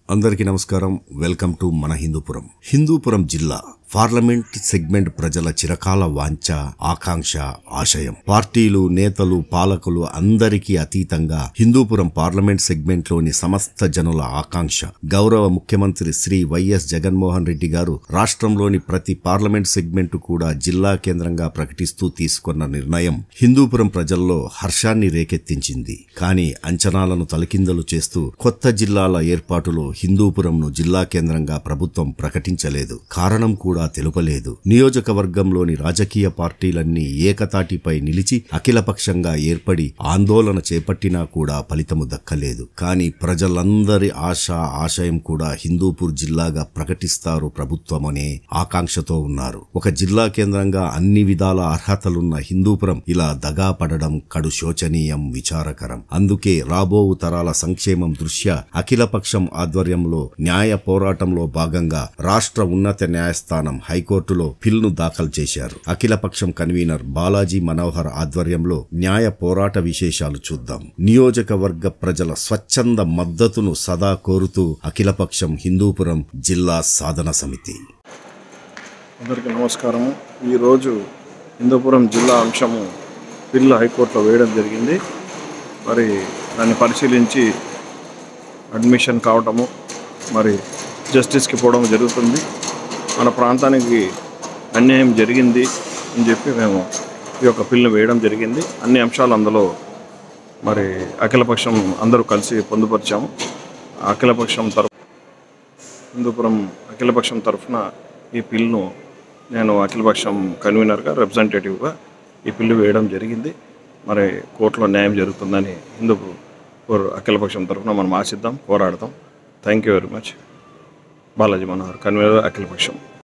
అందరికీ నమస్కారం welcome to మన హిందూపురం హిందూపురం జిల్లా పార్లమెంట్ సెగ్మెంట్ ప్రజల చిరకాల వాంఛ ఆకాంక్ష ఆశయం పార్టీలు నేతలు పాలకులు అందరికీ అతీతంగా హిందూపురం పార్లమెంట్ సెగ్మెంట్ లోని సమస్త జనుల ఆకాంక్ష గౌరవ ముఖ్యమంత్రి శ్రీ వైఎస్ జగన్మోహన్ రెడ్డి గారు రాష్ట్రంలోని ప్రతి పార్లమెంట్ సెగ్మెంట్ కూడా జిల్లా కేంద్రంగా ప్రకటిస్తూ తీసుకున్న నిర్ణయం హిందూపురం ప్రజల్లో హర్షాన్ని రేకెత్తించింది కానీ అంచనాలను తలకిందలు చేస్తూ కొత్త జిల్లాల ఏర్పాటులో హిందూపురంను జిల్లా కేంద్రంగా ప్రభుత్వం ప్రకటించలేదు కారణం కూడా తెలుపలేదు నియోజకవర్గంలోని రాజకీయ పార్టీలన్నీ ఏకతాటిపై నిలిచి అఖిలపక్షంగా ఏర్పడి ఆందోళన చేపట్టినా కూడా ఫలితము దక్కలేదు కానీ ప్రజలందరి ఆశ ఆశయం కూడా హిందూపూర్ జిల్లాగా ప్రకటిస్తారు ప్రభుత్వమనే ఆకాంక్షతో ఉన్నారు ఒక జిల్లా కేంద్రంగా అన్ని విధాల అర్హతలున్న హిందూపురం ఇలా దగా పడడం కడు శోచనీయం విచారకరం అందుకే రాబో తరాల సంక్షేమం దృష్ట్యా అఖిలపక్షం ఆధ్వర్యంలో న్యాయ పోరాటంలో భాగంగా రాష్ట్ర ఉన్నత న్యాయస్థానం హైకోర్టులో పిల్ను దాఖలు చేశారు అఖిలపక్షం కన్వీనర్ బాలాజీ మనోహర్ ఆధ్వర్యంలో న్యాయ పోరాట విశేషాలు చూద్దాం నియోజకవర్గ ప్రజల స్వచ్ఛంద మద్దతును సదా కోరుతూ అఖిలపక్షం హిందూపురం జిల్లా సాధన సమితి అందరికీ నమస్కారము ఈరోజు హిందూపురం జిల్లా అంశము బిల్లు హైకోర్టులో వేయడం జరిగింది మరి దాన్ని పరిశీలించి అడ్మిషన్ కావటము మరి జస్టిస్కి పోవడం జరుగుతుంది మన ప్రాంతానికి అన్యాయం జరిగింది అని చెప్పి మేము ఈ యొక్క బిల్లును వేయడం జరిగింది అన్ని అంశాలు అందులో మరి అఖిలపక్షం అందరూ కలిసి పొందుపరిచాము అఖిలపక్షం తరఫు హిందూపురం అఖిలపక్షం తరఫున ఈ బిల్లును నేను అఖిలపక్షం కన్వీనర్గా రిప్రజెంటేటివ్గా ఈ బిల్లు వేయడం జరిగింది మరి కోర్టులో న్యాయం జరుగుతుందని హిందూపూర్ అఖిలపక్షం తరఫున మనం ఆశిద్దాం పోరాడదాం thank you very much Balaji Manohar convener అఖిలపక్షం